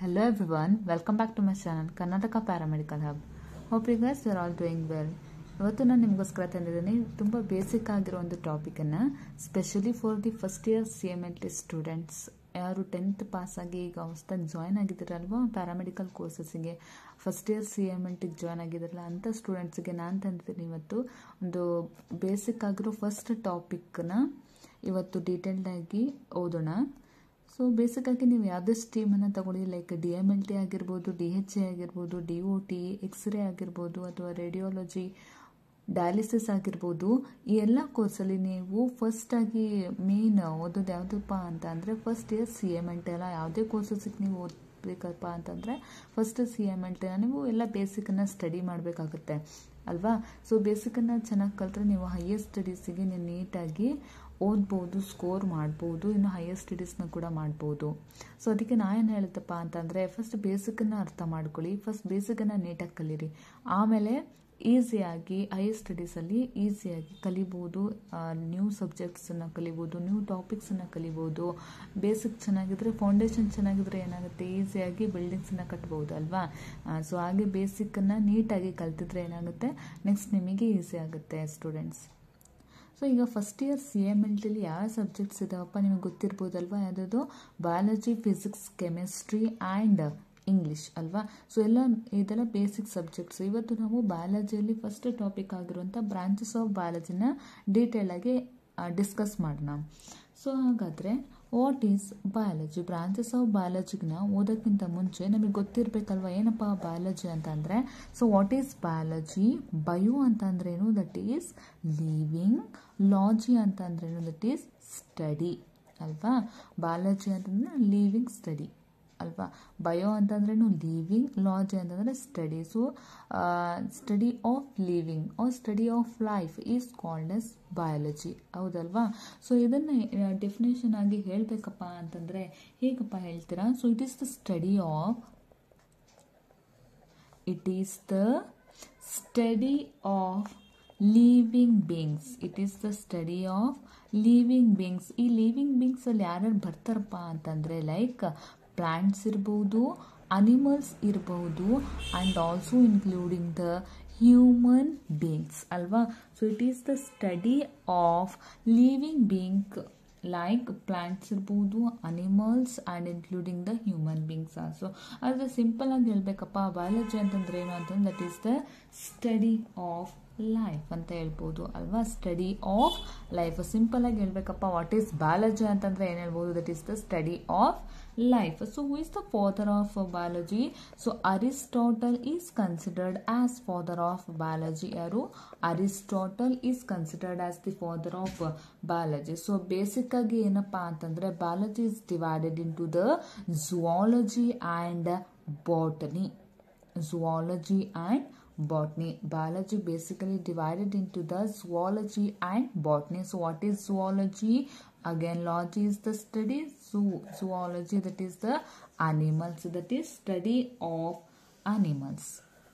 Hello everyone, welcome back to my channel Karnataka paramedical hub hope you guys are all doing well ಇವತ್ತು ನಾನು ನಿಮಗೋಸ್ಕರ ತಂದಿದ್ದೀನಿ ತುಂಬ basic ಆಗಿರೋ ಒಂದು ಟಾಪಿಕನ್ನು specially for the first year C M L T students ಯಾರು ಟೆಂತ್ ಪಾಸ್ ಆಗಿ ಈಗ ಹೊಸ್ದಾಗಿ ಜಾಯ್ನ್ ಆಗಿದ್ದೀರಲ್ವ ಪ್ಯಾರಾಮೆಡಿಕಲ್ ಕೋರ್ಸಸ್ಸಿಗೆ first year C M L ಟಿಗೆ ಜಾಯ್ನ್ ಆಗಿದ್ದಾರಲ್ಲ ಅಂಥ ಸ್ಟೂಡೆಂಟ್ಸ್ಗೆ ನಾನು ತಂದಿದ್ದೀನಿ ಇವತ್ತು ಒಂದು ಬೇಸಿಕ್ ಆಗಿರೋ ಫಸ್ಟ್ ಟಾಪಿಕ್ನ ಇವತ್ತು ಡೀಟೇಲ್ಡಾಗಿ ಓದೋಣ ಸೊ ಬೇಸಿಕ್ಕಾಗಿ ನೀವು ಯಾವುದೇ ಸ್ಟ್ರೀಮನ್ನು ತಗೊಳ್ಳಿ like D M L T ಆಗಿರ್ಬೋದು ಡಿ ಎಚ್ ಎ ಆಗಿರ್ಬೋದು ಡಿ ಒ ಟಿ ಎಕ್ಸ್ರೇ ಆಗಿರ್ಬೋದು ಅಥವಾ ರೇಡಿಯಾಲಜಿ ಡಯಾಲಿಸಿಸ್ ಆಗಿರ್ಬೋದು ಈ ಎಲ್ಲ ಕೋರ್ಸಲ್ಲಿ ನೀವು ಫಸ್ಟಾಗಿ ಮೇನ್ ಓದೋದು ಯಾವುದಪ್ಪ ಅಂತ ಅಂದರೆ first year C M L T ಅಲ್ಲ ಯಾವುದೇ ಕೋರ್ಸಸ್ಗೆ ನೀವು ಓದಬೇಕಪ್ಪ ಅಂತಂದರೆ ಫಸ್ಟ್ ಸಿ ಎಮ್ ಎಲ್ ಟಿನ ನೀವು ಎಲ್ಲ ಬೇಸಿಕನ್ನು ಸ್ಟಡಿ ಮಾಡಬೇಕಾಗುತ್ತೆ ಅಲ್ವಾ ಸೊ ಬೇಸಿಕನ್ನು ಚೆನ್ನಾಗಿ ಕಲಿತ್ರೆ ನೀವು ಹೈಯರ್ ಸ್ಟಡೀಸಿಗೆ ನೀವು ನೀಟಾಗಿ ಓದ್ಬೋದು ಸ್ಕೋರ್ ಮಾಡ್ಬೋದು ಇನ್ನು ಹೈಯರ್ ಸ್ಟಡೀಸ್ನ ಕೂಡ ಮಾಡ್ಬೋದು ಸೊ ಅದಕ್ಕೆ ನಾ ಏನು ಹೇಳುತ್ತಪ್ಪ ಅಂತಂದರೆ ಫಸ್ಟ್ ಬೇಸಿಕನ್ನು ಅರ್ಥ ಮಾಡ್ಕೊಳ್ಳಿ ಫಸ್ಟ್ ಬೇಸಿಕನ್ನು ನೀಟಾಗಿ ಕಲೀರಿ ಆಮೇಲೆ ಈಸಿಯಾಗಿ ಹೈಯರ್ ಸ್ಟಡೀಸಲ್ಲಿ ಈಸಿಯಾಗಿ ಕಲಿಬೋದು ನ್ಯೂ ಸಬ್ಜೆಕ್ಟ್ಸನ್ನು ಕಲಿಬೋದು ನ್ಯೂ ಟಾಪಿಕ್ಸನ್ನು ಕಲಿಬೋದು ಬೇಸಿಕ್ ಚೆನ್ನಾಗಿದ್ರೆ ಫೌಂಡೇಶನ್ ಚೆನ್ನಾಗಿದ್ರೆ ಏನಾಗುತ್ತೆ ಈಸಿಯಾಗಿ ಬಿಲ್ಡಿಂಗ್ಸನ್ನು ಕಟ್ಬೋದು ಅಲ್ವಾ ಸೊ ಹಾಗೆ ಬೇಸಿಕ್ಕನ್ನು ನೀಟಾಗಿ ಕಲ್ತಿದ್ರೆ ಏನಾಗುತ್ತೆ ನೆಕ್ಸ್ಟ್ ನಿಮಗೆ ಈಸಿ ಆಗುತ್ತೆ ಸ್ಟೂಡೆಂಟ್ಸ್ ಸೊ ಈಗ first year C M L ಟಿಲಿ ಯಾವ ಸಬ್ಜೆಕ್ಟ್ಸ್ ಇದಾವಪ್ಪ ನಿಮಗೆ ಗೊತ್ತಿರ್ಬೋದಲ್ವಾ ಯಾವುದಾದ್ರು biology physics chemistry and English ಅಲ್ವಾ ಸೊ ಎಲ್ಲ ಇದೆಲ್ಲ ಬೇಸಿಕ್ ಸಬ್ಜೆಕ್ಟ್ಸ್ ಇವತ್ತು ನಾವು ಬಯಾಲಜಿಯಲ್ಲಿ ಫಸ್ಟ್ ಟಾಪಿಕ್ ಆಗಿರುವಂಥ ಬ್ರಾಂಚಸ್ ಆಫ್ ಬಯಾಲಜಿನ ಡೀಟೇಲಾಗಿ ಡಿಸ್ಕಸ್ ಮಾಡೋಣ ಸೊ ಹಾಗಾದರೆ what is biology branches of ಬಯಾಲಜಿನ ಓದೋಕ್ಕಿಂತ ಮುಂಚೆ ನಮಗೆ ಗೊತ್ತಿರಬೇಕಲ್ವ ಏನಪ್ಪ ಬಯಾಲಜಿ ಅಂತಂದರೆ so what is biology bio ಅಂತಂದ್ರೇನು ದಟ್ ಈಸ್ ಲಿವಿಂಗ್ ಲಾಜಿ ಅಂತಂದ್ರೇನು ದಟ್ ಈಸ್ ಸ್ಟಡಿ ಅಲ್ವಾ ಬಯಾಲಜಿ ಅಂತಂದರೆ ಲಿವಿಂಗ್ ಸ್ಟಡಿ ಅಲ್ವಾ ಬಯೋ ಅಂತಂದ್ರೇನು ಲಿವಿಂಗ್ ಲಾಜಿ ಅಂತಂದರೆ study so study of living or study of life is called as biology ಹೌದಲ್ವಾ so ಇದನ್ನು definition ಆಗಿ ಹೇಳಬೇಕಪ್ಪ ಅಂತಂದರೆ ಹೇಗಪ್ಪ ಹೇಳ್ತೀರಾ so it is the study of it is the study of living beings it is the study of living beings ಈ living ಬೀಯಿಂಗ್ಸಲ್ಲಿ ಯಾರ್ಯಾರು ಬರ್ತಾರಪ್ಪ ಅಂತಂದರೆ ಲೈಕ್ ಪ್ಲಾಂಟ್ಸ್ ಇರ್ಬೋದು ಅನಿಮಲ್ಸ್ ಇರಬಹುದು and also including the human beings ಅಲ್ವಾ so it is the study of living being like plants ಇರ್ಬೋದು animals and including the human beings also ಆದರೆ ಸಿಂಪಲ್ ಆಗಿ ಹೇಳ್ಬೇಕಪ್ಪ ಬಯಾಲಜಿ ಅಂತಂದ್ರೆ ಏನು ಅಂತಂದ್ರೆ that is the study of life ಅಂತ ಹೇಳ್ಬೋದು ಅಲ್ವಾ ಸ್ಟಡಿ ಆಫ್ ಲೈಫ್ ಸಿಂಪಲ್ ಆಗಿ ಹೇಳ್ಬೇಕಪ್ಪ ವಾಟ್ ಈಸ್ ಬಯಾಲಜಿ ಅಂತಂದ್ರೆ ಏನು ಹೇಳ್ಬೋದು that is the study of life. So, who is the father of biology? So, Aristotle is considered as father of biology. ಯಾರು Aristotle is considered as the father of biology so basic ಆಗಿ ಏನಪ್ಪಾ ಅಂತಂದ್ರೆ biology is divided into the zoology and botany zoology and botany biology basically divided into the zoology and botany so what is zoology again logy is the study zoo zoology that is the animals that is study of animals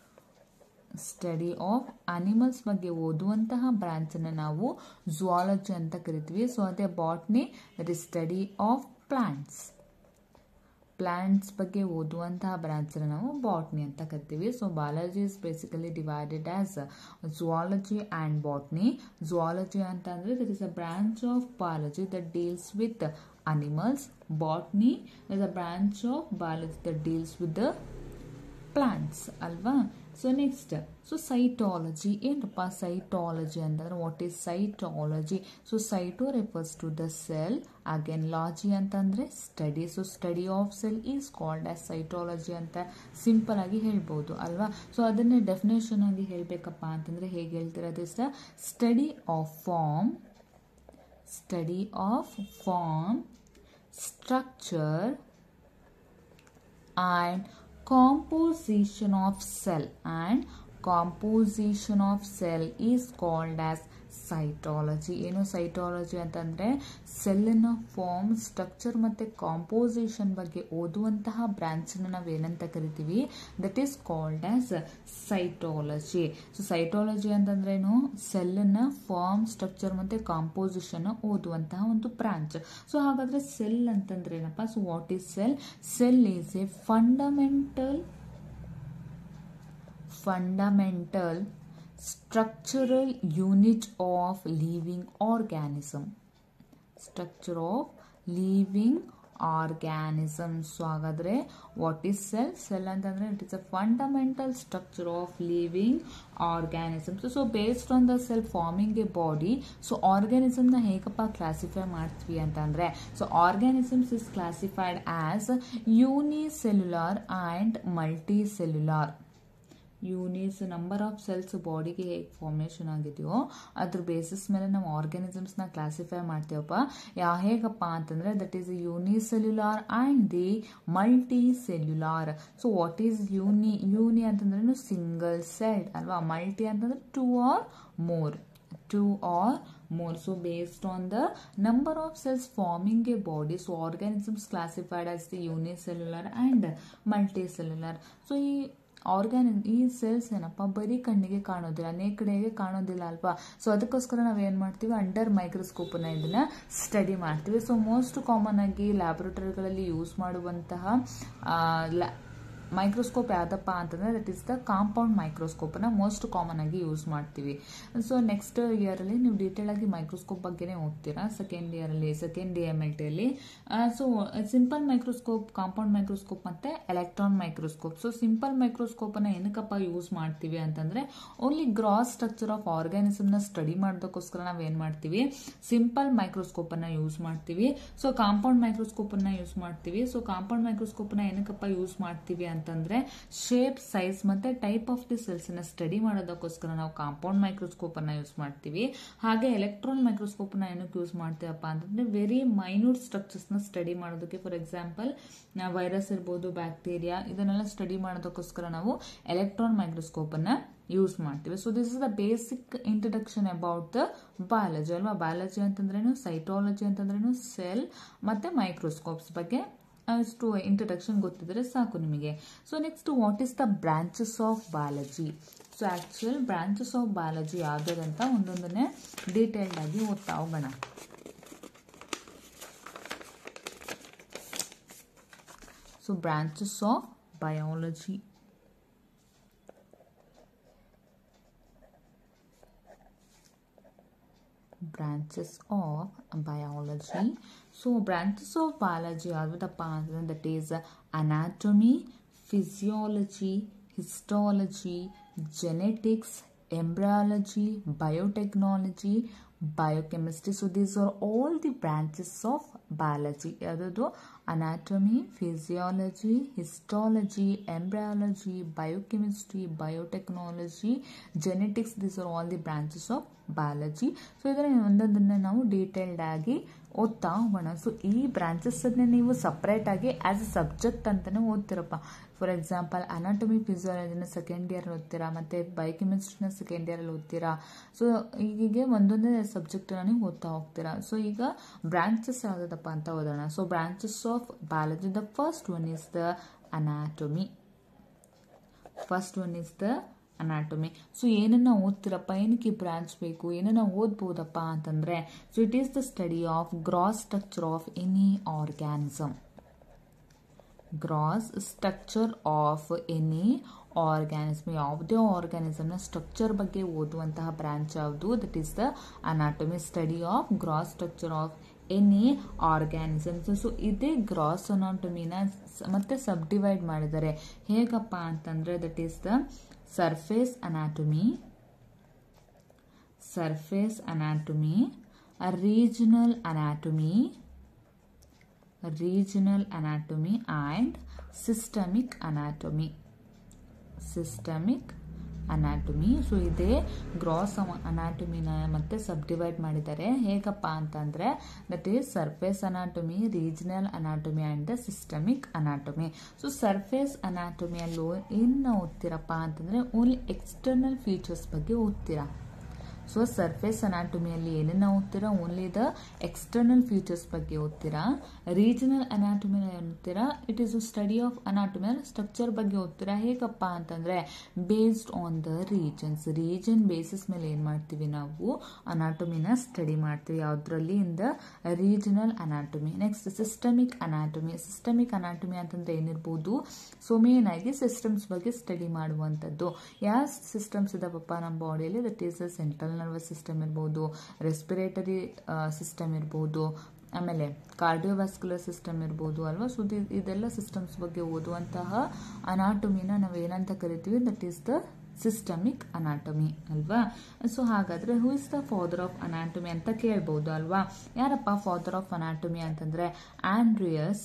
study of animals ಬಗ್ಗೆ ಓದುವಂತಹ ಬ್ರಾಂಚನ್ನು ನಾವು zoology ಅಂತ ಕರಿತೀವಿ so ಅದೇ botany that is study of plants plants ಬಗ್ಗೆ ಓದುವಂತಹ ಬ್ರಾಂಚನ್ನು ನಾವು ಬಾಟ್ನಿ ಅಂತ ಕರಿತೀವಿ so biology is basically divided as zoology and botany zoology ಅಂತ ಅಂದರೆ that is a branch of biology that deals with animals botany is a branch of biology that deals with the plants ಅಲ್ವಾ so next so cytology ಏನಪ್ಪ cytology ಅಂತಂದ್ರೆ what is cytology so cyto refers to the cell again logy ಅಂತಂದ್ರೆ study so study of cell is called as cytology ಅಂತ simple ಆಗಿ ಹೇಳ್ಬೋದು ಅಲ್ವಾ so ಅದನ್ನೇ definition ಆಗಿ ಹೇಳಬೇಕಪ್ಪ ಅಂತಂದ್ರೆ ಹೇಗೆ ಹೇಳ್ತೀರಾ this the study of form study of form structure and composition of cell and composition of cell is called as cytology ಏನು ಸೈಟಾಲಜಿ ಅಂತಂದರೆ ಸೆಲ್ಲಿನ ಫಾರ್ಮ್ ಸ್ಟ್ರಕ್ಚರ್ ಮತ್ತು ಕಾಂಪೋಸಿಷನ್ ಬಗ್ಗೆ ಓದುವಂತಹ ಬ್ರಾಂಚನ್ನು ನಾವು ಏನಂತ ಕರಿತೀವಿ that is called as cytology so cytology ಅಂತಂದ್ರೇನು ಸೆಲ್ಲಿನ ಫಾರ್ಮ್ ಸ್ಟ್ರಕ್ಚರ್ ಮತ್ತು ಕಾಂಪೋಸಿಷನ್ ಓದುವಂತಹ ಒಂದು ಬ್ರಾಂಚ್ ಸೊ ಹಾಗಾದರೆ ಸೆಲ್ ಅಂತಂದ್ರೆ ಏನಪ್ಪ so what is cell cell is a fundamental fundamental structural unit of living organism structure of living organism so ಹಾಗಾದರೆ ವಾಟ್ ಈಸ್ ಸೆಲ್ ಸೆಲ್ ಅಂತಂದರೆ it is a fundamental structure of living organisms so based on the cell forming a body so ಆರ್ಗ್ಯಾನಿಸಮ್ನ ಹೇಗಪ್ಪ classify ಮಾಡ್ತೀವಿ ಅಂತಂದರೆ so organisms is classified as unicellular and multicellular ಯೂನಿಸ್ number of cells ಬಾಡಿಗೆ ಹೇಗೆ formation ಆಗಿದೆಯೋ ಅದ್ರ basis ಮೇಲೆ ನಾವು ಆರ್ಗ್ಯಾನಿಸಮ್ಸ್ನ ಕ್ಲಾಸಿಫೈ ಮಾಡ್ತೀವಪ್ಪ ಯಾ ಹೇಗಪ್ಪ ಅಂತಂದರೆ that is unicellular and the multicellular so what is uni uni ಅಂತಂದ್ರೆ ಸಿಂಗಲ್ ಸೆಲ್ಡ್ ಅಲ್ವಾ ಮಲ್ಟಿ ಅಂತಂದ್ರೆ two or more two or more so based on the number of cells forming a body so organisms classified as the unicellular and multicellular so ಈ ಆರ್ಗ್ಯಾನಿ ಈ cells ಏನಪ್ಪ ಬರೀ ಕಣ್ಣಿಗೆ ಕಾಣೋದಿಲ್ಲ ಅನೇಕ ಕಡೆಗೆ ಕಾಣೋದಿಲ್ಲ ಅಲ್ವಾ ಸೊ ಅದಕ್ಕೋಸ್ಕರ ನಾವು ಏನು ಮಾಡ್ತೀವಿ ಅಂಡರ್ ಮೈಕ್ರೋಸ್ಕೋಪನ್ನ ಇದನ್ನ ಸ್ಟಡಿ ಮಾಡ್ತೀವಿ ಸೊ ಮೋಸ್ಟ್ ಕಾಮನ್ ಆಗಿ ಲ್ಯಾಬೊರೇಟರಿಗಳಲ್ಲಿ ಯೂಸ್ ಮಾಡುವಂತಹ ಮೈಕ್ರೋಸ್ಕೋಪ್ ಯಾವುದಪ್ಪ ಅಂತಂದರೆ ದಟ್ ಈಸ್ ದ ಕಾಂಪೌಂಡ್ ಮೈಕ್ರೋಸ್ಕೋಪನ್ನ ಮೋಸ್ಟ್ ಕಾಮನ್ ಆಗಿ ಯೂಸ್ ಮಾಡ್ತೀವಿ ಸೊ ನೆಕ್ಸ್ಟ್ ಇಯರಲ್ಲಿ ನೀವು ಡೀಟೇಲ್ ಆಗಿ ಮೈಕ್ರೋಸ್ಕೋಪ್ ಬಗ್ಗೆನೇ ಓದ್ತೀರಾ ಸೆಕೆಂಡ್ ಇಯರಲ್ಲಿ ಸೆಕೆಂಡ್ ಡಿ ಎಮ್ ಎಲ್ ಟಿಯಲ್ಲಿ so simple microscope compound microscope ಮತ್ತು ಎಲೆಕ್ಟ್ರಾನ್ ಮೈಕ್ರೋಸ್ಕೋಪ್ ಸೊ ಸಿಂಪಲ್ ಮೈಕ್ರೋಸ್ಕೋಪನ್ನು ಏನಕ್ಕಪ್ಪ ಯೂಸ್ ಮಾಡ್ತೀವಿ ಅಂತಂದರೆ ಓನ್ಲಿ ಗ್ರಾಸ್ ಸ್ಟ್ರಕ್ಚರ್ ಆಫ್ ಆರ್ಗ್ಯಾನಿಸಮ್ನ ಸ್ಟಡಿ ಮಾಡೋದಕ್ಕೋಸ್ಕರ ನಾವು ಏನು ಮಾಡ್ತೀವಿ ಸಿಂಪಲ್ ಮೈಕ್ರೋಸ್ಕೋಪನ್ನು ಯೂಸ್ ಮಾಡ್ತೀವಿ ಸೊ ಕಾಂಪೌಂಡ್ ಮೈಕ್ರೋಸ್ಕೋಪನ್ನು ಯೂಸ್ ಮಾಡ್ತೀವಿ ಸೊ ಕಾಂಪೌಂಡ್ ಮೈಕ್ರೋಸ್ಕೋಪನ್ನ ಏನಕ್ಕಪ್ಪ ಯೂಸ್ ಮಾಡ್ತೀವಿ ಅಂತಂದ್ರೆ ಶೇಪ್ ಸೈಜ್ ಮತ್ತೆ ಟೈಪ್ ಆಫ್ ದಿ ಸೆಲ್ಸ್ ನ ಸ್ಟಡಿ ಮಾಡೋದಕ್ಕೋಸ್ಕರ ನಾವು ಕಾಂಪೌಂಡ್ ಮೈಕ್ರೋಸ್ಕೋಪ್ ಅನ್ನ ಯೂಸ್ ಮಾಡ್ತೀವಿ ಹಾಗೆ ಎಲೆಕ್ಟ್ರಾನ್ ಮೈಕ್ರೋಸ್ಕೋಪ್ ನ ಏನಕ್ಕೆ ಯೂಸ್ ಮಾಡ್ತೀವಪ್ಪ ಅಂತಂದ್ರೆ ವೆರಿ ಮೈನ್ಯೂಟ್ ಸ್ಟ್ರಕ್ಚರ್ಸ್ ನ ಸ್ಟಡಿ ಮಾಡೋದಕ್ಕೆ ಫಾರ್ ಎಕ್ಸಾಂಪಲ್ ವೈರಸ್ ಇರ್ಬೋದು ಬ್ಯಾಕ್ಟೀರಿಯಾ ಇದನ್ನೆಲ್ಲ ಸ್ಟಡಿ ಮಾಡೋದಕ್ಕೋಸ್ಕರ ನಾವು ಎಲೆಕ್ಟ್ರಾನ್ ಮೈಕ್ರೋಸ್ಕೋಪ್ ಅನ್ನ ಯೂಸ್ ಮಾಡ್ತೀವಿ so this is the basic introduction about the biology ಅಲ್ವಾ ಬಯಾಲಜಿ ಅಂತಂದ್ರೇನು ಸೈಟಾಲಜಿ ಅಂತಂದ್ರೇನು ಸೆಲ್ ಮತ್ತೆ ಮೈಕ್ರೋಸ್ಕೋಪ್ಸ್ ಬಗ್ಗೆ ಅಷ್ಟು ಇಂಟ್ರಡಕ್ಷನ್ ಗೊತ್ತಿದ್ರೆ ಸಾಕು ನಿಮಗೆ so next what is the branches of biology so actual branches of biology ಯಾವುದಂತ ಒಂದೊಂದನ್ನೇ ಡೀಟೇಲ್ಡ್ ಆಗಿ ಓದ್ತಾ ಹೋಗೋಣ so branches of biology branches of biology so branches of biology ಯಾವುದಪ್ಪ ಅಂತಂದ್ರೆ that is anatomy physiology histology genetics embryology biotechnology biochemistry so these are all the branches of biology ಯಾವುದದು anatomy physiology histology embryology biochemistry biotechnology genetics these are all the branches of biology so ಇದರ ಒಂದೊಂದನ್ನು ನಾವು detailed ಆಗಿ ಓದ್ತಾ ಹೋಗೋಣ so ಈ ಬ್ರಾಂಚಸ್ಸನ್ನೇ ನೀವು ಸಪ್ರೇಟಾಗಿ ಆ್ಯಸ್ ಅ ಸಬ್ಜೆಕ್ಟ್ ಅಂತಲೇ ಓದ್ತಿರಪ್ಪ ಫಾರ್ ಎಕ್ಸಾಂಪಲ್ ಅನಾಟಮಿ ಫಿಸಿಯಾಲಜಿನ ಸೆಕೆಂಡ್ ಇಯರ್ ಓದ್ತೀರಾ ಮತ್ತು ಬಯೋಕೆಮಿಸ್ಟ್ರಿನ ಸೆಕೆಂಡ್ ಇಯರಲ್ಲಿ ಓದ್ತೀರಾ ಸೊ ಹೀಗೆ ಒಂದೊಂದೇ ಸಬ್ಜೆಕ್ಟನ್ನ ನೀವು ಓದ್ತಾ ಹೋಗ್ತೀರಾ ಸೊ ಈಗ ಬ್ರಾಂಚಸ್ ಯಾವುದಪ್ಪ ಅಂತ ಓದೋಣ so branches of biology the first one is the anatomy first one is the anatomy so ಏನನ್ನ ಓದ್ತಿರಪ್ಪ ಏನಕ್ಕೆ ಬ್ರಾಂಚ್ ಬೇಕು ಏನನ್ನ ಓದ್ಬೋದಪ್ಪ ಅಂತಂದ್ರೆ so it is the study of gross structure of any organism gross structure of any organism ಯಾವುದೇ ಆರ್ಗ್ಯಾನಿಸಮ್ನ structure ಬಗ್ಗೆ ಓದುವಂತಹ ಬ್ರಾಂಚ್ ಯಾವುದು that is the anatomy study of gross structure of any organisms so ಇದೇ ಗ್ರಾಸ್ ಅನಾಟಮಿನ ಮತ್ತೆ subdivide ಮಾಡಿದ್ದಾರೆ ಹೇಗಪ್ಪ ಅಂತಂದ್ರೆ that is the surface anatomy surface anatomy a regional anatomy regional anatomy and systemic anatomy systemic anatomy so ಇದೇ gross ಅನಾಟಮಿನ ಮತ್ತೆ subdivide ಮಾಡಿದ್ದಾರೆ ಹೇಗಪ್ಪ ಅಂತಂದ್ರೆ that is surface anatomy regional anatomy and the systemic anatomy so surface ಅನಾಟಮಿಯಲ್ಲೂ ಏನು ಓದ್ತೀರಪ್ಪ ಅಂತಂದ್ರೆ ಓನ್ಲಿ ಎಕ್ಸ್ಟರ್ನಲ್ ಫೀಚರ್ಸ್ ಬಗ್ಗೆ ಓದ್ತೀರಾ ಸೊ ಸರ್ಫೇಸ್ ಅನಾಟಮಿಯಲ್ಲಿ ಏನೇನು ಓದ್ತೀರಾ ಓನ್ಲಿ ದ ಎಕ್ಸ್ಟರ್ನಲ್ ಫೀಚರ್ಸ್ ಬಗ್ಗೆ ಓದ್ತೀರಾ ರೀಜನಲ್ ಅನಾಟಮಿ ಓದ್ತೀರಾ it is study of anatomical structure ಬಗ್ಗೆ ಓದ್ತೀರಾ ಹೇಗಪ್ಪ ಅಂತಂದ್ರೆ based on the regions region basis ಮೇಲೆ ಏನ್ ಮಾಡ್ತೀವಿ ನಾವು ಅನಾಟಮಿನ ಸ್ಟಡಿ ಮಾಡ್ತೀವಿ ಯಾವ್ದ್ರಲ್ಲಿ in the regional anatomy next systemic anatomy systemic anatomy ಅಂತಂದ್ರೆ ಏನಿರ್ಬೋದು ಸೊ ಮೇನ್ ಆಗಿ ಸಿಸ್ಟಮ್ಸ್ ಬಗ್ಗೆ ಸ್ಟಡಿ ಮಾಡುವಂಥದ್ದು ಯಾವ ಸಿಸ್ಟಮ್ಸ್ ಇದಾವಪ್ಪ ನಮ್ಮ ಬಾಡಿಯಲ್ಲಿ that is central nervous system ಇರ್ಬೋದು ರೆಸ್ಪಿರೇಟರಿ ಸಿಸ್ಟಮ್ ಇರ್ಬೋದು ಆಮೇಲೆ ಕಾರ್ಡಿಯೋವ್ಯಾಸ್ಕ್ಯುಲರ್ ಸಿಸ್ಟಮ್ ಇರ್ಬೋದು ಅಲ್ವಾ ಸೊ ಇದೆಲ್ಲ ಸಿಸ್ಟಮ್ಸ್ ಬಗ್ಗೆ ಓದುವಂತಹ ಅನಾಟಮಿನ ನಾವು ಏನಂತ ಕರಿತೀವಿ that is the systemic anatomy ಅಲ್ವಾ ಸೊ ಹಾಗಾದ್ರೆ who is the father of anatomy ಅಂತ ಕೇಳ್ಬೋದು ಅಲ್ವಾ ಯಾರಪ್ಪ ಫಾದರ್ ಆಫ್ ಅನಾಟಮಿ ಅಂತಂದ್ರೆ Andreas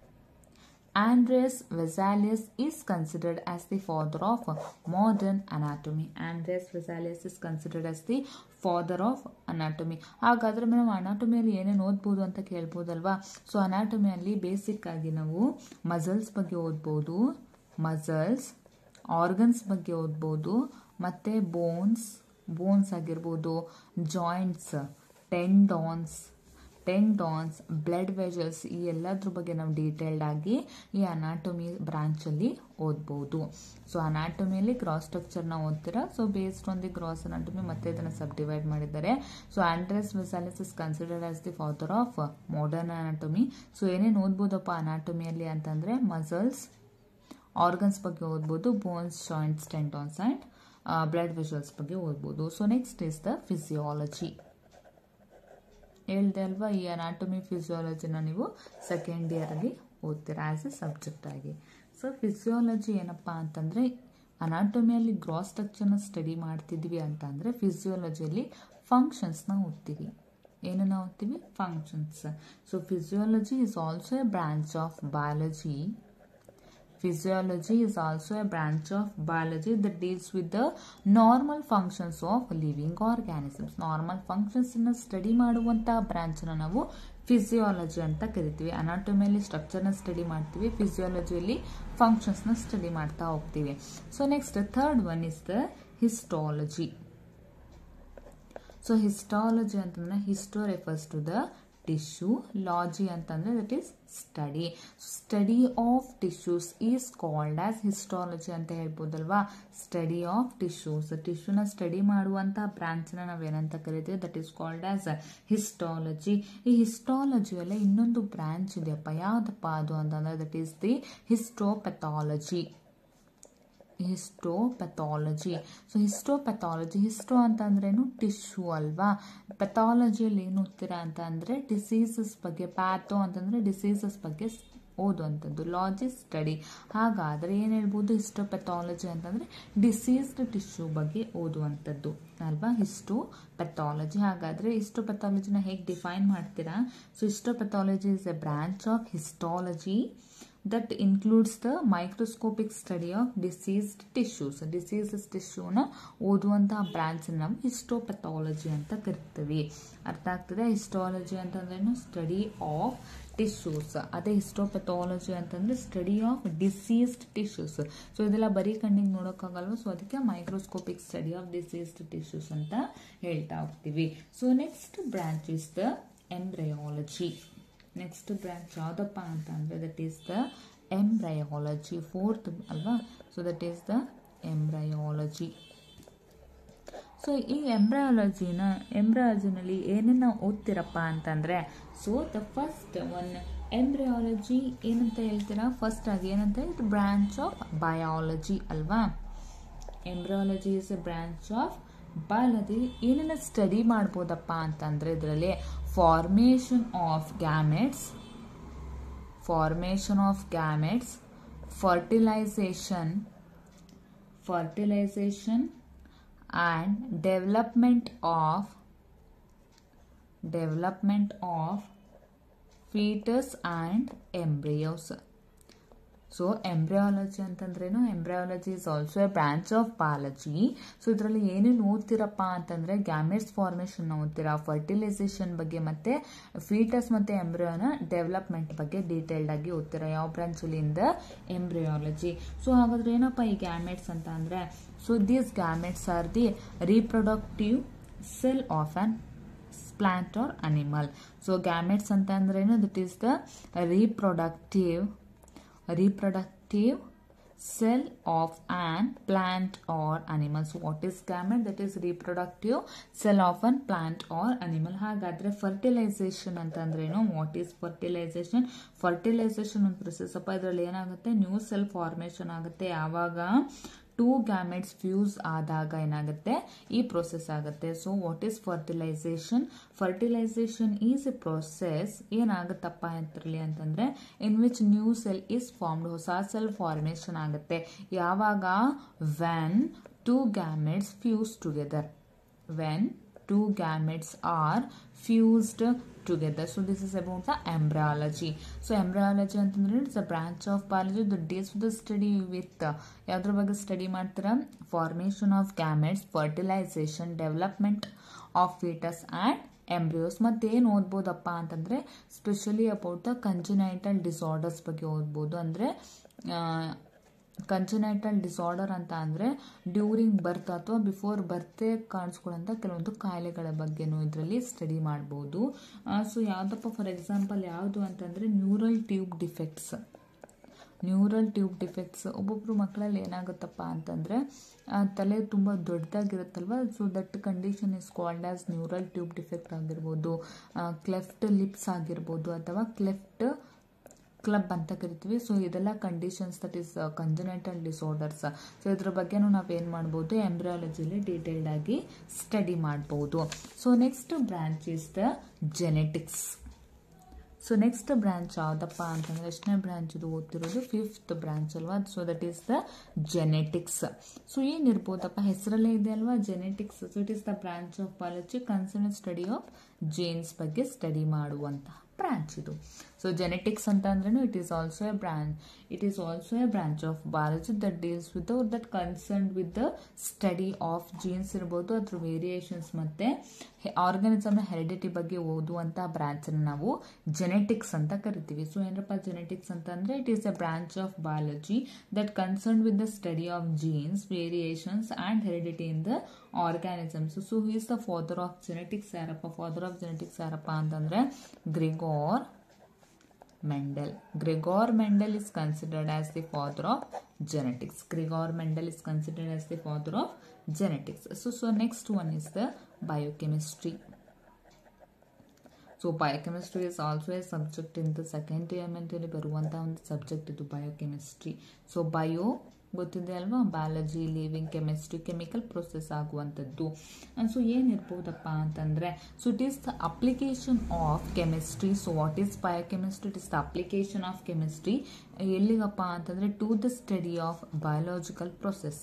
Andreas Vesalius is considered as the father of modern anatomy. Andreas Vesalius is considered as the father of anatomy ಹಾಗಾದ್ರೆ ನಾವು ಅನಾಟಮಿಯಲ್ಲಿ ಏನೇನು ಓದ್ಬೋದು ಅಂತ ಕೇಳ್ಬೋದಲ್ವಾ ಸೊ ಅನಾಟಮಿಯಲ್ಲಿ ಬೇಸಿಕ್ ಆಗಿ ನಾವು ಮಸಲ್ಸ್ ಬಗ್ಗೆ ಓದ್ಬೋದು ಮಸಲ್ಸ್ ಆರ್ಗನ್ಸ್ ಬಗ್ಗೆ ಓದ್ಬೋದು ಮತ್ತೆ ಬೋನ್ಸ್ ಬೋನ್ಸ್ ಆಗಿರ್ಬೋದು joints tendons tendons blood vessels ಈ ಎಲ್ಲದ್ರ ಬಗ್ಗೆ ನಾವು ಡೀಟೇಲ್ಡ್ ಆಗಿ ಈ ಅನಾಟಮಿ ಬ್ರಾಂಚಲ್ಲಿ ಓದ್ಬೋದು ಸೊ ಅನಾಟಮಿಯಲ್ಲಿ ಗ್ರಾಸ್ ಸ್ಟ್ರಕ್ಚರ್ನ ಓದ್ತೀರಾ so based on the gross anatomy ಮತ್ತೆ ಇದನ್ನು ಸಬ್ ಡಿವೈಡ್ ಮಾಡಿದ್ದಾರೆ so Andreas Vesalius is considered as the father of modern anatomy so ಏನೇನು ಓದ್ಬೋದಪ್ಪ ಅನಾಟಮಿಯಲ್ಲಿ ಅಂತಂದ್ರೆ ಮಸಲ್ಸ್ ಆರ್ಗನ್ಸ್ ಬಗ್ಗೆ ಓದ್ಬೋದು bones joints tendons and blood vessels ಬಗ್ಗೆ ಓದ್ಬೋದು so next is the physiology ಹೇಳ್ದೆ ಅಲ್ವಾ ಈ ಅನಾಟಮಿ ಫಿಸಿಯಾಲಜಿನ ನೀವು ಸೆಕೆಂಡ್ ಇಯರಲ್ಲಿ ಓದ್ತೀರಾ ಆಸ್ ಎ ಸಬ್ಜೆಕ್ಟ್ ಆಗಿ ಸೊ ಫಿಸಿಯಾಲಜಿ ಏನಪ್ಪ ಅಂತಂದರೆ ಅನಾಟಮಿಯಲ್ಲಿ ಗ್ರಾಸ್ ಸ್ಟ್ರಕ್ಚರ್ನ ಸ್ಟಡಿ ಮಾಡ್ತಿದ್ವಿ ಅಂತ ಅಂದರೆ ಫಿಸಿಯಾಲಜಿಯಲ್ಲಿ ಫಂಕ್ಷನ್ಸ್ನ ಓದ್ತೀವಿ ಏನನ್ನ ಓದ್ತೀವಿ functions so physiology is also a branch of biology Physiology is also a branch of biology that deals with the normal functions of living organisms. Normal functions ಅನ್ನ ಸ್ಟಡಿ ಮಾಡುವಂತಹ ಬ್ರಾಂಚ್ ನಾವು ಫಿಸಿಯಾಲಜಿ ಅಂತ ಕರಿತೀವಿ ಅನಾಟಮಿಯಲ್ಲಿ ಸ್ಟ್ರಕ್ಚರ್ನ ಸ್ಟಡಿ ಮಾಡ್ತೀವಿ ಫಿಸಿಯಾಲಜಿಯಲ್ಲಿ ಫಂಕ್ಷನ್ಸ್ನ study ಮಾಡ್ತಾ ಹೋಗ್ತೀವಿ so next third one is the histology so histology ಅಂತಂದ್ರೆ histo refers to the tissue logy ಅಂತಂದ್ರೆ that is study study of tissues is called as histology ಅಂತ ಹೇಳ್ಬೋದಲ್ವಾ ಸ್ಟಡಿ ಆಫ್ ಟಿಶ್ಯೂಸ್ ಟಿಶ್ಯೂನ ಸ್ಟಡಿ ಮಾಡುವಂತ ಬ್ರಾಂಚ್ನ ನಾವೇನಂತ ಕರಿತೀವಿ that is called as histology ಈ ಹಿಸ್ಟಾಲಜಿಯಲ್ಲೇ ಇನ್ನೊಂದು ಬ್ರಾಂಚ್ ಇದೆಯಪ್ಪ ಯಾವ್ದಪ್ಪ ಅದು ಅಂತಂದ್ರೆ that is the histopathology histopathology so histopathology histo ಅಂತಂದ್ರೇನು ಟಿಶ್ಯೂ ಅಲ್ವಾ ಪೆಥಾಲಜಿಯಲ್ಲಿ ಏನು ಓದ್ತೀರಾ ಅಂತ ಅಂದರೆ ಡಿಸೀಸಸ್ ಬಗ್ಗೆ ಪ್ಯಾಥೋ ಅಂತಂದರೆ ಡಿಸೀಸಸ್ ಬಗ್ಗೆ ಓದುವಂಥದ್ದು ಲಾಜಿ ಸ್ಟಡಿ ಹಾಗಾದರೆ ಏನು ಹೇಳ್ಬೋದು ಹಿಸ್ಟೋಪೆಥಾಲಜಿ ಅಂತಂದರೆ ಡಿಸೀಸ್ಡ್ ಟಿಶ್ಯೂ ಬಗ್ಗೆ ಓದುವಂಥದ್ದು ಅಲ್ವಾ ಹಿಸ್ಟೋ ಪೆಥಾಲಜಿ ಹಾಗಾದರೆ ಹಿಸ್ಟೋಪೆಥಾಲಜಿನ ಹೇಗೆ ಡಿಫೈನ್ ಮಾಡ್ತೀರಾ so histopathology is a branch of histology that includes the microscopic study of diseased tissues diseases ಟಿಶ್ಯೂನ ಓದುವಂತಹ ಬ್ರಾಂಚ್ ನಾವು ಹಿಸ್ಟೋಪೆಥಾಲಜಿ ಅಂತ ಕರಿತೀವಿ ಅರ್ಥ ಆಗ್ತದೆ ಹಿಸ್ಟಾಲಜಿ ಅಂತಂದ್ರೇನು ಸ್ಟಡಿ ಆಫ್ ಟಿಶ್ಯೂಸ್ ಅದೇ ಹಿಸ್ಟೋಪೆಥಾಲಜಿ ಅಂತಂದ್ರೆ study of diseased tissues so ಇದೆಲ್ಲ ಬರೀ ಕಣ್ಣಿಗೆ ನೋಡೋಕ್ಕಾಗಲ್ವ ಸೊ ಅದಕ್ಕೆ microscopic study of diseased tissues ಅಂತ ಹೇಳ್ತಾ ಹೋಗ್ತೀವಿ so next branch is the embryology next branch ಯಾವುದಪ್ಪ ಅಂತ ಅಂದರೆ ದಟ್ ಈಸ್ ದ ಎಂಬ್ರಯಾಲಜಿ ಫೋರ್ತ್ ಅಲ್ವಾ so that is the embryology so ಈ ಎಂಬ್ರಯಾಲಜಿನ ಎಂಬ್ರಯಾಲಜಿನಲ್ಲಿ ಏನೇನು ಓದ್ತಿರಪ್ಪ ಅಂತಂದರೆ so the first one embryology ಏನಂತ ಹೇಳ್ತೀರಾ ಫಸ್ಟ್ ಆಗಿ ಏನಂತ ಇದು ಬ್ರಾಂಚ್ ಆಫ್ ಬಯಾಲಜಿ ಅಲ್ವಾ embryology is a branch of biology ಏನೇನ ಸ್ಟಡಿ ಮಾಡ್ಬೋದಪ್ಪ ಅಂತಂದರೆ ಇದರಲ್ಲಿ formation of gametes formation of gametes fertilisation fertilisation and development of development of foetus and embryos so embryology ಅಂತಂದ್ರೇನು embryology is also a branch of biology so ಇದರಲ್ಲಿ ಏನೇನು ಓದ್ತಿರಪ್ಪ ಅಂತಂದ್ರೆ gametes formation ಓದ್ತೀರಾ fertilisation ಬಗ್ಗೆ ಮತ್ತೆ ಫೀಟಸ್ ಮತ್ತೆ ಎಂಬ್ರಿಯೋನ ಡೆವಲಪ್ಮೆಂಟ್ ಬಗ್ಗೆ detailed ಆಗಿ ಓದ್ತೀರಾ ಯಾವ ಬ್ರಾಂಚಲ್ಲಿ ಇಂದ ಎಂಬ್ರಿಯಾಲಜಿ ಸೊ ಹಾಗಾದ್ರೆ ಏನಪ್ಪ ಈ ಗ್ಯಾಮೆಟ್ಸ್ ಅಂತ ಅಂದ್ರೆ so these gametes are the reproductive cell of an plant or animal so gametes ಅಂತ ಅಂದ್ರೇನು that is the reproductive reproductive cell of an plant or animal so what is gamete that is reproductive cell of an plant or animal ಹಾಗಾದ್ರೆ fertilisation ಅಂತ ಅಂದ್ರೇನು what is fertilisation fertilisation ಒಂದು process ಅಪ್ಪ ಇದರಲ್ಲಿ ಏನಾಗುತ್ತೆ new cell formation ಆಗುತ್ತೆ ಯಾವಾಗ two gametes fuse ಆದಾಗ ಏನಾಗುತ್ತೆ ಈ ಪ್ರೊಸೆಸ್ ಆಗುತ್ತೆ so what is fertilisation fertilisation is a process ಏನಾಗುತ್ತಪ್ಪ ಅಂತರಲ್ಲಿ ಅಂತಂದ್ರೆ in which new cell is formed ಹೊಸ ಸೆಲ್ ಫಾರ್ಮೇಶನ್ ಆಗುತ್ತೆ ಯಾವಾಗ when two gametes fuse together when two gametes are fused together so this is about the embryology so embryology ಅಂತಂದ್ರೆ it's a branch of biology the days the study with ಯಾವ್ದ್ರ ಬಗ್ಗೆ study ಮಾಡ್ತಾರ formation of gametes fertilisation development of foetus and embryos ಮತ್ತೇನು ಓದ್ಬೋದಪ್ಪ ಅಂತಂದ್ರೆ specially about the congenital disorders ಬಗ್ಗೆ ಓದ್ಬೋದು ಅಂದ್ರೆ ಕಂಜನೈಟಲ್ ಡಿಸಾರ್ಡರ್ ಅಂತ ಅಂದರೆ ಡ್ಯೂರಿಂಗ್ ಬರ್ತ್ ಅಥವಾ ಬಿಫೋರ್ ಬರ್ತೆ ಕಾಣಿಸ್ಕೊಳ್ಳೋಂಥ ಕೆಲವೊಂದು ಕಾಯಿಲೆಗಳ ಬಗ್ಗೆನೂ ಇದರಲ್ಲಿ ಸ್ಟಡಿ ಮಾಡ್ಬೋದು ಸೊ ಯಾವುದಪ್ಪ ಫಾರ್ ಎಕ್ಸಾಂಪಲ್ ಯಾವುದು ಅಂತಂದರೆ neural tube defects neural tube defects ಒಬ್ಬೊಬ್ಬರು ಮಕ್ಕಳಲ್ಲಿ ಏನಾಗುತ್ತಪ್ಪ ಅಂತಂದರೆ ತಲೆ ತುಂಬ ದೊಡ್ಡದಾಗಿರುತ್ತಲ್ವ so that condition is called as neural tube defect ಆಗಿರ್ಬೋದು ಕ್ಲೆಫ್ಟ್ ಲಿಪ್ಸ್ ಆಗಿರ್ಬೋದು ಅಥವಾ ಕ್ಲೆಫ್ಟ್ ಕ್ಲಬ್ ಅಂತ ಕರಿತೀವಿ ಸೊ ಇದೆಲ್ಲ conditions that is congenital disorders so ಇದ್ರ ಬಗ್ಗೆನೂ ನಾವೇನು ಮಾಡ್ಬೋದು ಎಂಬ್ರಿಯಾಲಜಿಲಿ ಡೀಟೇಲ್ಡ್ ಆಗಿ ಸ್ಟಡಿ ಮಾಡ್ಬೋದು so next branch is the genetics so next branch ಯಾವುದಪ್ಪ ಅಂತಂದ್ರೆ ಎಷ್ಟನೇ ಬ್ರಾಂಚ್ ಇದು ಓದ್ತಿರೋದು ಫಿಫ್ತ್ ಬ್ರಾಂಚ್ ಅಲ್ವಾ so that is the genetics so ಏನಿರ್ಬೋದಪ್ಪ ಹೆಸರಲ್ಲೇ ಇದೆ ಅಲ್ವಾ genetics so it is the branch of biology concern study of genes ಬಗ್ಗೆ ಸ್ಟಡಿ ಮಾಡುವಂತಹ ಬ್ರಾಂಚ್ ಇದು ಸೊ ಜೆನೆಟಿಕ್ಸ್ ಅಂತ ಅಂದ್ರೇನು it is also a branch it is also a branch of biology that deals with that concern with the study of genes ಇರ್ಬೋದು ಅದ್ರ variations ಮತ್ತೆ ಆರ್ಗಾನಿಸಮ್ನ heredity ಬಗ್ಗೆ ಓದುವಂಥ ಬ್ರಾಂಚನ್ನು ನಾವು ಜೆನೆಟಿಕ್ಸ್ ಅಂತ ಕರಿತೀವಿ ಸೊ ಏನಪ್ಪ ಜೆನೆಟಿಕ್ಸ್ ಅಂತ ಅಂದರೆ it is a branch of biology that concern with the study of genes variations and heredity in the organisms so who is the father of genetics ಯಾರಪ್ಪ ಫಾದರ್ ಆಫ್ ಜೆನೆಟಿಕ್ಸ್ ಯಾರಪ್ಪ ಅಂತಂದರೆ Gregor Mendel. Gregor Mendel is considered as the father of genetics. Gregor Mendel is considered as the father of genetics. So, so next one is the biochemistry. So biochemistry is also a subject in the second ಅಲ್ಲಿ ಬರುವಂಥ ಒಂದು subject ಇದು biochemistry so bio ಗೊತ್ತಿದೆ ಅಲ್ವಾ biology living chemistry chemical process ಆಗುವಂಥದ್ದು so ಏನಿರ್ಬೋದಪ್ಪ ಅಂತಂದರೆ so it is the application of chemistry so what is biochemistry it is the application of chemistry ಎಲ್ಲಿಗಪ್ಪ ಅಂತಂದರೆ to the study of biological process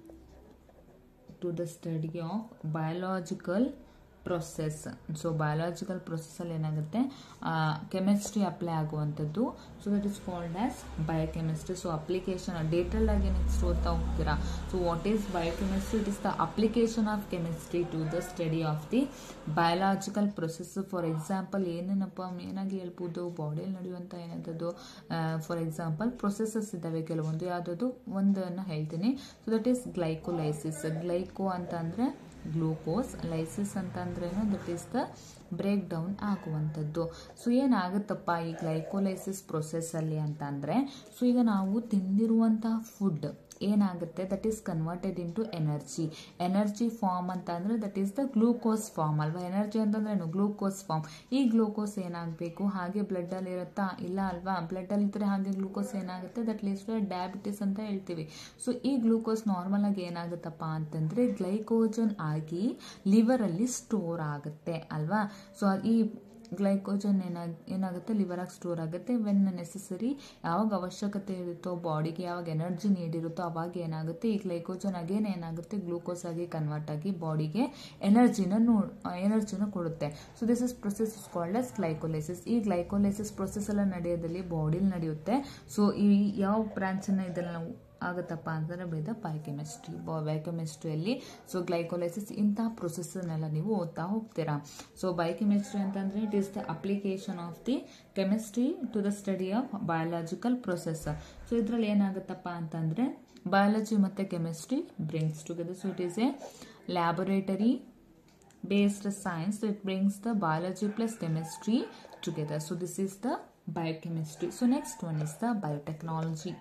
to the study of biological process so biological ಪ್ರೊಸೆಸ್ಸಲ್ಲಿ ಏನಾಗುತ್ತೆ chemistry apply ಆಗುವಂಥದ್ದು so that is called as biochemistry so application detail ಆಗಿ next ಓದ್ತಾ ಹೋಗ್ತೀರಾ so what is biochemistry it is the application of chemistry to the study of the biological process for example ಏನೇನಪ್ಪ ಮೇನಾಗಿ ಹೇಳ್ಬೋದು ಬಾಡಿಯಲ್ಲಿ ನಡೆಯುವಂಥ ಏನಂಥದ್ದು for example processes ಇದ್ದಾವೆ ಕೆಲವೊಂದು ಯಾವುದದು ಒಂದನ್ನು ಹೇಳ್ತೀನಿ so that is glycolysis glyco ಅಂತ ಅಂದರೆ ಗ್ಲೂಕೋಸ್ ಲೈಸಿಸ್ ಅಂತ ಅಂದ್ರೇನು that is the break down ಆಗುವಂಥದ್ದು ಸೊ ಏನಾಗುತ್ತಪ್ಪ ಈ ಗ್ಲೈಕೋಲೈಸಿಸ್ ಪ್ರೊಸೆಸ್ಸಲ್ಲಿ ಅಂತ ಅಂದರೆ ಸೊ ಈಗ ನಾವು ತಿಂದಿರುವಂತಹ ಫುಡ್ ಏನಾಗುತ್ತೆ that is converted into energy energy form ಅಂತ ಅಂದರೆ that is the glucose form ಅಲ್ವಾ ಎನರ್ಜಿ ಅಂತಂದ್ರೆ ಗ್ಲೂಕೋಸ್ ಫಾರ್ಮ್ ಈ ಗ್ಲೂಕೋಸ್ ಏನಾಗಬೇಕು ಹಾಗೆ ಬ್ಲಡ್ಡಲ್ಲಿ ಇರುತ್ತಾ ಇಲ್ಲ ಅಲ್ವಾ ಬ್ಲಡ್ಡಲ್ಲಿ ಇದ್ದರೆ ಹಾಗೆ ಗ್ಲೂಕೋಸ್ ಏನಾಗುತ್ತೆ ದಟ್ ಲೀಸ್ ಡಯಾಬಿಟಿಸ್ ಅಂತ ಹೇಳ್ತೀವಿ ಸೊ ಈ ಗ್ಲೂಕೋಸ್ ನಾರ್ಮಲ್ ಆಗಿ ಏನಾಗುತ್ತಪ್ಪ ಅಂತಂದರೆ ಗ್ಲೈಕೋಜನ್ ಆಗಿ ಲಿವರಲ್ಲಿ ಸ್ಟೋರ್ ಆಗುತ್ತೆ ಅಲ್ವಾ ಸೊ ಈ ಗ್ಲೈಕೋಜನ್ ಏನಾಗ ಏನಾಗುತ್ತೆ ಲಿವರಾಗಿ ಸ್ಟೋರ್ ಆಗುತ್ತೆ ವೆನ್ ನೆಸೆಸರಿ ಯಾವಾಗ ಅವಶ್ಯಕತೆ ಇರುತ್ತೋ ಬಾಡಿಗೆ ಯಾವಾಗ ಎನರ್ಜಿ ನೀಡಿರುತ್ತೋ ಅವಾಗ ಏನಾಗುತ್ತೆ ಈ ಗ್ಲೈಕೋಜನ್ ಅಗೇನ್ ಏನಾಗುತ್ತೆ ಗ್ಲೂಕೋಸ್ ಆಗಿ ಕನ್ವರ್ಟ್ ಆಗಿ ಬಾಡಿಗೆ ಎನರ್ಜಿನ ನೋ ಎನರ್ಜಿನ ಕೊಡುತ್ತೆ so this is process is called as glycolysis ಈ ಗ್ಲೈಕೋಲೈಸಿಸ್ ಪ್ರೊಸೆಸ್ ಎಲ್ಲ ನಡೆಯೋದಲ್ಲಿ ಬಾಡಿಲಿ ನಡೆಯುತ್ತೆ ಸೊ ಈ ಯಾವ ಬ್ರಾಂಚನ್ನು ಇದೆಲ್ಲ ನಾವು ಆಗುತ್ತಪ್ಪ ಅಂತಂದರೆ ಬೇದ ಬಯೋಕೆಮಿಸ್ಟ್ರಿ ಬಯೋಕೆಮಿಸ್ಟ್ರಿಯಲ್ಲಿ ಸೊ ಗ್ಲೈಕೋಲೈಸಿಸ್ ಇಂತಹ ಪ್ರೊಸೆಸ್ನೆಲ್ಲ ನೀವು ಓದ್ತಾ ಹೋಗ್ತೀರಾ ಸೊ ಬಯೋಕೆಮಿಸ್ಟ್ರಿ ಅಂತಂದರೆ it is the application of the chemistry to the study of biological process so ಇದರಲ್ಲಿ ಏನಾಗುತ್ತಪ್ಪ ಅಂತಂದರೆ ಬಯಾಲಜಿ ಮತ್ತು chemistry brings together so it is a laboratory based science so it brings the biology plus chemistry together so this is the biochemistry so next one is the biotechnology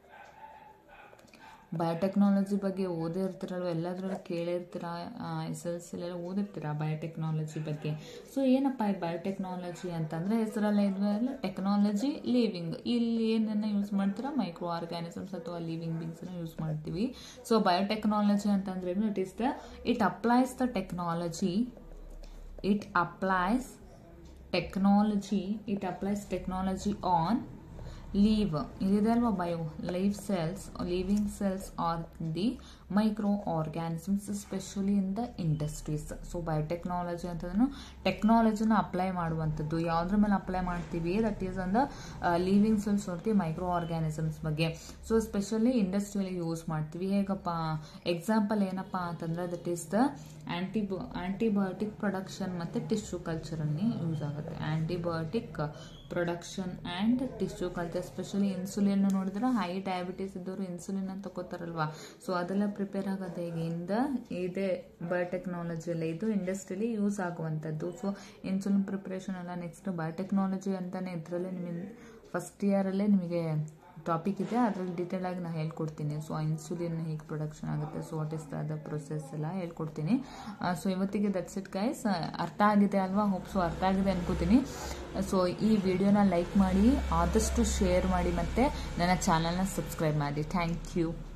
biotechnology ಬಗ್ಗೆ ಓದಿರ್ತೀರಲ್ವ ಎಲ್ಲದರಲ್ಲೂ ಕೇಳಿರ್ತೀರ ಎಸ್ ಎಲ್ ಸಿಲೆಲ್ಲ ಓದಿರ್ತೀರ biotechnology ಬಗ್ಗೆ so ಏನಪ್ಪ ಈ ಬಯೋಟೆಕ್ನಾಲಜಿ ಅಂತಂದರೆ ಹೆಸರಲ್ಲೇ ಇದ್ಮೇಲೆ ಟೆಕ್ನಾಲಜಿ ಲಿವಿಂಗ್ ಇಲ್ಲಿ ಏನನ್ನ ಯೂಸ್ ಮಾಡ್ತೀರಾ ಮೈಕ್ರೋ ಆರ್ಗ್ಯಾನಿಸಮ್ಸ್ ಅಥವಾ ಲಿವಿಂಗ್ ಬಿಂಗ್ಸನ್ನ ಯೂಸ್ ಮಾಡ್ತೀವಿ ಸೊ ಬಯೋಟೆಕ್ನಾಲಜಿ ಅಂತಂದ್ರೆ it is the it applies the technology it applies technology it applies technology on leave ಇದಿದೆ ಅಲ್ವಾ bio live cells living cells are the micro organisms especially in the industries so biotechnology ಅಂತಂದ್ರೆ ಟೆಕ್ನಾಲಜಿನ apply ಮಾಡುವಂಥದ್ದು ಯಾವುದ್ರ ಮೇಲೆ apply ಮಾಡ್ತೀವಿ that is on the living cells are the micro organisms ಬಗ್ಗೆ so specially ಇಂಡಸ್ಟ್ರಿಯಲ್ಲಿ ಯೂಸ್ ಮಾಡ್ತೀವಿ ಹೇಗಪ್ಪ ಎಕ್ಸಾಂಪಲ್ ಏನಪ್ಪ ಅಂತಂದ್ರೆ ದಟ್ ಈಸ್ ದ ಆಂಟಿಬೋ ಆಂಟಿಬಯೋಟಿಕ್ ಪ್ರೊಡಕ್ಷನ್ ಮತ್ತು ಟಿಶ್ಯೂ ಕಲ್ಚರಲ್ಲಿ ಯೂಸ್ ಆಗುತ್ತೆ antibiotic production and tissue culture specially insulin ನೋಡಿದ್ರೆ ಹೈ ಡಯಾಬಿಟೀಸ್ ಇದ್ದವರು ಇನ್ಸುಲಿನ್ ಅಂತ ತಗೋತಾರಲ್ವಾ ಸೊ ಅದೆಲ್ಲ ಪ್ರಿಪೇರ್ ಆಗೋದು ಹೇಗೆ ಇಂದ ಇದೆ ಬಯೋಟೆಕ್ನಾಲಜಿ ಎಲ್ಲ ಇದು ಇಂಡಸ್ಟ್ರಿಲಿ ಯೂಸ್ ಆಗುವಂಥದ್ದು ಸೊ ಇನ್ಸುಲಿನ್ ಪ್ರಿಪ್ರೇಷನ್ ಎಲ್ಲ ನೆಕ್ಸ್ಟ್ ಬಯೋಟೆಕ್ನಾಲಜಿ ಅಂತಾನೆ ಇದರಲ್ಲೇ ನಿಮಗೆ ಫಸ್ಟ್ ಇಯರಲ್ಲೇ ನಿಮಗೆ ಟಾಪಿಕ್ ಇದೆ ಅದ್ರಲ್ಲಿ ಡೀಟೇಲ್ ಆಗಿ ನಾನು ಹೇಳ್ಕೊಡ್ತೀನಿ ಸೊ ಇನ್ಸುಲಿನ್ ಹೇಗೆ ಪ್ರೊಡಕ್ಷನ್ ಆಗುತ್ತೆ so what is the process ಎಲ್ಲ ಹೇಳ್ಕೊಡ್ತೀನಿ ಸೊ ಇವತ್ತಿಗೆ ದಟ್ಸ್ ಇಟ್ ಗೈಸ್ ಅರ್ಥ ಆಗಿದೆ ಅಲ್ವಾ ಹೋಪ್ ಸೊ ಅರ್ಥ ಆಗಿದೆ ಅನ್ಕೋತೀನಿ ಸೊ ಈ ವಿಡಿಯೋನ ಲೈಕ್ ಮಾಡಿ ಆದಷ್ಟು ಶೇರ್ ಮಾಡಿ ಮತ್ತು ನನ್ನ ಚಾನಲ್ನ ಸಬ್ಸ್ಕ್ರೈಬ್ ಮಾಡಿ ಥ್ಯಾಂಕ್ ಯು